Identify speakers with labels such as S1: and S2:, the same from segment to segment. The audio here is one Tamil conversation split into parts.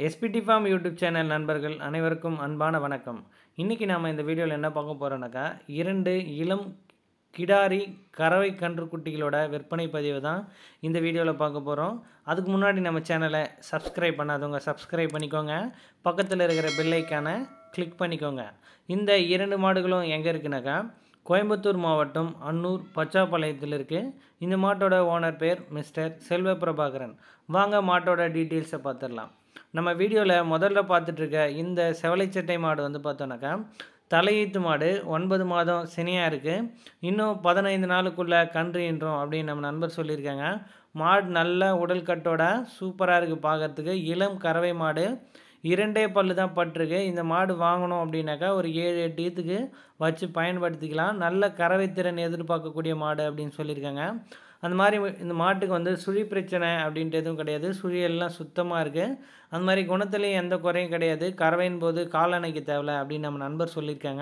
S1: எஸ்பிடி ஃபார்ம் யூடியூப் சேனல் நண்பர்கள் அனைவருக்கும் அன்பான வணக்கம் இன்றைக்கி நாம் இந்த வீடியோவில் என்ன பார்க்க போகிறோன்னாக்கா இரண்டு இளம் கிடாரி கறவை கன்றுக்குட்டிகளோட விற்பனை பதிவு தான் இந்த வீடியோவில் பார்க்க போகிறோம் அதுக்கு முன்னாடி நம்ம சேனலை சப்ஸ்கிரைப் பண்ணாதவங்க சப்ஸ்கிரைப் பண்ணிக்கோங்க பக்கத்தில் இருக்கிற பெல்லைக்கான கிளிக் பண்ணிக்கோங்க இந்த இரண்டு மாடுகளும் எங்கே இருக்குனாக்கா கோயம்புத்தூர் மாவட்டம் அன்னூர் பச்சாப்பாளையத்தில் இருக்குது இந்த மாட்டோட ஓனர் பேர் மிஸ்டர் செல்வ பிரபாகரன் வாங்க மாட்டோட டீட்டெயில்ஸை பார்த்துடலாம் நம்ம வீடியோவில் முதல்ல பார்த்துட்ருக்க இந்த செவலைச்சட்டை மாடு வந்து பார்த்தோன்னாக்கா தலையீத்து மாடு ஒன்பது மாதம் சினியாக இருக்குது இன்னும் பதினைந்து நாளுக்குள்ளே கன்று ஈன்றோம் அப்படின்னு நம்ம நண்பர் சொல்லியிருக்காங்க மாடு நல்ல உடல் கட்டோட சூப்பராக இருக்குது பார்க்கறதுக்கு இளம் கறவை மாடு இரண்டே பல்லு தான் பட்டிருக்கு இந்த மாடு வாங்கணும் அப்படின்னாக்கா ஒரு ஏழு எட்டு ஈத்துக்கு வச்சு பயன்படுத்திக்கலாம் நல்ல கறவை திறன் எதிர்பார்க்கக்கூடிய மாடு அப்படின்னு சொல்லியிருக்காங்க அந்த மாதிரி இந்த மாட்டுக்கு வந்து சுழி பிரச்சனை அப்படின்ட்டு எதுவும் கிடையாது சுழி எல்லாம் சுத்தமாக இருக்குது அந்த மாதிரி குணத்துலேயும் எந்த குறையும் கிடையாது கறவையின் போது காலணைக்கு தேவை அப்படின்னு நம்ம நண்பர் சொல்லியிருக்காங்க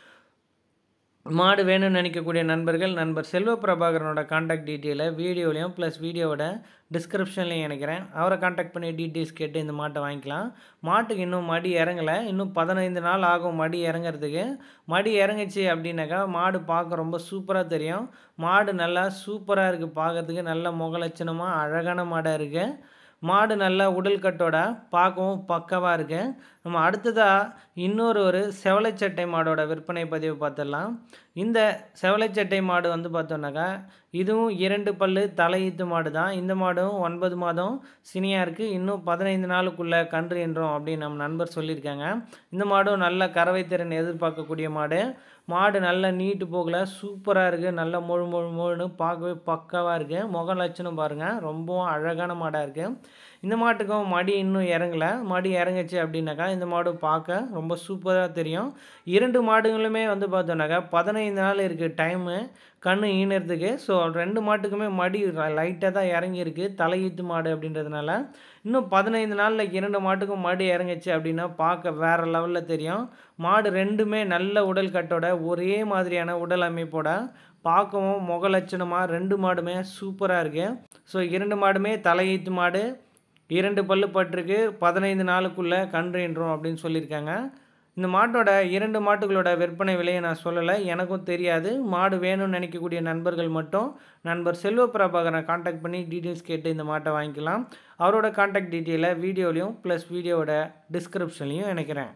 S1: மாடு வேணும்னு நினைக்கக்கூடிய நண்பர்கள் நண்பர் செல்வ பிரபாகரனோட காண்டாக்ட் டீட்டெயிலை வீடியோலையும் ப்ளஸ் வீடியோவோட டிஸ்கிரிப்ஷன்லையும் நினைக்கிறேன் அவரை காண்டாக்ட் பண்ணி டீட்டெயில்ஸ் கேட்டு இந்த மாட்டை வாங்கிக்கலாம் மாட்டுக்கு இன்னும் மடி இறங்கலை இன்னும் பதினைந்து நாள் ஆகும் மடி இறங்குறதுக்கு மடி இறங்குச்சு அப்படின்னாக்கா மாடு பார்க்க ரொம்ப சூப்பராக தெரியும் மாடு நல்லா சூப்பராக இருக்குது பார்க்கறதுக்கு நல்ல முகலட்சணமாக அழகான மாடாக இருக்குது மாடு நல்லா உடல் கட்டோட பார்க்கவும் பக்கவாக இருக்கு நம்ம அடுத்ததாக இன்னொரு ஒரு செவலைச்சட்டை மாடோட விற்பனை பதிவு பார்த்துடலாம் இந்த செவலைச்சட்டை மாடு வந்து பார்த்தோன்னாக்கா இதுவும் இரண்டு பல்லு தலையீத்து மாடு தான் இந்த மாடும் ஒன்பது மாதம் சினியாக இருக்குது இன்னும் பதினைந்து நாளுக்குள்ளே கன்று என்றோம் அப்படின்னு நம்ம நண்பர் சொல்லியிருக்காங்க இந்த மாடும் நல்ல கறவை திறன் எதிர்பார்க்கக்கூடிய மாடு மாடு நல்ல நீட்டு போகல சூப்பராக இருக்குது நல்ல முழு முழு முழுன்னு பார்க்கவே பக்காவாக இருக்குது முக லட்சணம் பாருங்கள் ரொம்பவும் அழகான மாடாக இருக்குது இந்த மாட்டுக்கும் மடி இன்னும் இறங்கலை மடி இறங்குச்சு அப்படின்னாக்கா இந்த மாடு பார்க்க ரொம்ப சூப்பராக தெரியும் இரண்டு மாடுகளுமே வந்து பார்த்தோன்னாக்கா பதினைந்து நாள் இருக்குது டைமு கண் ஈனறதுக்கு ஸோ ரெண்டு மாட்டுக்குமே மடி லைட்டாக தான் இறங்கியிருக்கு தலையீத்து மாடு அப்படின்றதுனால இன்னும் பதினைந்து நாளில் இரண்டு மாட்டுக்கும் மடி இறங்குச்சு அப்படின்னா பார்க்க வேறு லெவலில் தெரியும் மாடு ரெண்டுமே நல்ல உடல் கட்டோட ஒரே மாதிரியான உடல் அமைப்போட பார்க்கவும் முக லட்சணமாக ரெண்டு மாடுமே சூப்பராக இருக்குது ஸோ இரண்டு மாடுமே தலையீத்து மாடு இரண்டு பல்லு பட்டிருக்கு பதினைந்து நாளுக்குள்ளே கன்று என்றோம் அப்படின்னு சொல்லியிருக்காங்க இந்த மாட்டோட இரண்டு மாட்டுகளோட விற்பனை விலையை நான் சொல்லலை எனக்கும் தெரியாது மாடு வேணும்னு நினைக்கக்கூடிய நண்பர்கள் மட்டும் நண்பர் செல்வ பிரபாகரை காண்டாக்ட் பண்ணி டீட்டெயில்ஸ் கேட்டு இந்த மாட்டை வாங்கிக்கலாம் அவரோட காண்டாக்ட் டீட்டெயிலை வீடியோலையும் ப்ளஸ் வீடியோவோட டிஸ்கிரிப்ஷன்லையும் நினைக்கிறேன்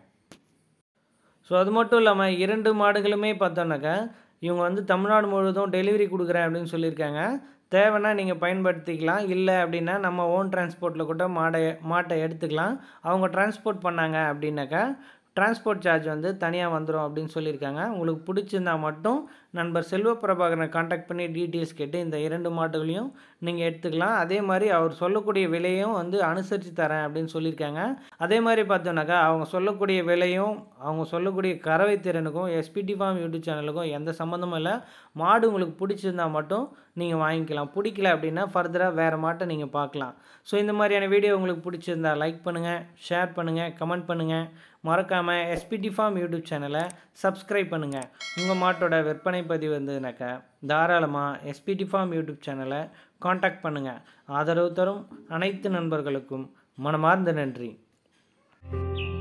S1: ஸோ அது மட்டும் இல்லாமல் இரண்டு மாடுகளுமே பார்த்தோன்னாக்கா இவங்க வந்து தமிழ்நாடு முழுவதும் டெலிவரி கொடுக்குறேன் அப்படின்னு சொல்லியிருக்காங்க தேவைன்னா நீங்கள் பயன்படுத்திக்கலாம் இல்லை அப்படின்னா நம்ம ஓன் டிரான்ஸ்போர்ட்டில் கூட மாடை மாட்டை எடுத்துக்கலாம் அவங்க டிரான்ஸ்போர்ட் பண்ணாங்க அப்படின்னாக்கா டிரான்ஸ்போர்ட் சார்ஜ் வந்து தனியாக வந்துடும் அப்படின்னு சொல்லியிருக்காங்க உங்களுக்கு பிடிச்சிருந்தா மட்டும் நண்பர் செல்வ பிரபாகரனை காண்டாக்ட் பண்ணி டீட்டெயில்ஸ் கேட்டு இந்த இரண்டு மாட்டுகளையும் நீங்கள் எடுத்துக்கலாம் அதே மாதிரி அவர் சொல்லக்கூடிய விலையும் வந்து அனுசரித்து தரேன் அப்படின்னு சொல்லியிருக்காங்க அதே மாதிரி பார்த்தோன்னாக்கா அவங்க சொல்லக்கூடிய விலையும் அவங்க சொல்லக்கூடிய கறவை திறனுக்கும் எஸ்பிடி ஃபார்ம் யூடியூப் சேனலுக்கும் எந்த சம்மந்தமும் இல்லை மாடு உங்களுக்கு பிடிச்சிருந்தா மட்டும் நீங்கள் வாங்கிக்கலாம் பிடிக்கல அப்படின்னா ஃபர்தராக வேறு மாட்டை நீங்கள் பார்க்கலாம் ஸோ இந்த மாதிரியான வீடியோ உங்களுக்கு பிடிச்சிருந்தா லைக் பண்ணுங்கள் ஷேர் பண்ணுங்கள் கமெண்ட் பண்ணுங்கள் மறக்காமல் எஸ்பிடி ஃபார்ம் யூடியூப் சேனலை சப்ஸ்கிரைப் பண்ணுங்கள் உங்கள் மாட்டோட விற்பனை பதிவு வந்ததுனாக்கா தாராளமாக எஸ்பிடி ஃபார்ம் யூடியூப் சேனலை காண்டாக்ட் பண்ணுங்கள் ஆதரவு தரும் அனைத்து நண்பர்களுக்கும் மனமார்ந்த நன்றி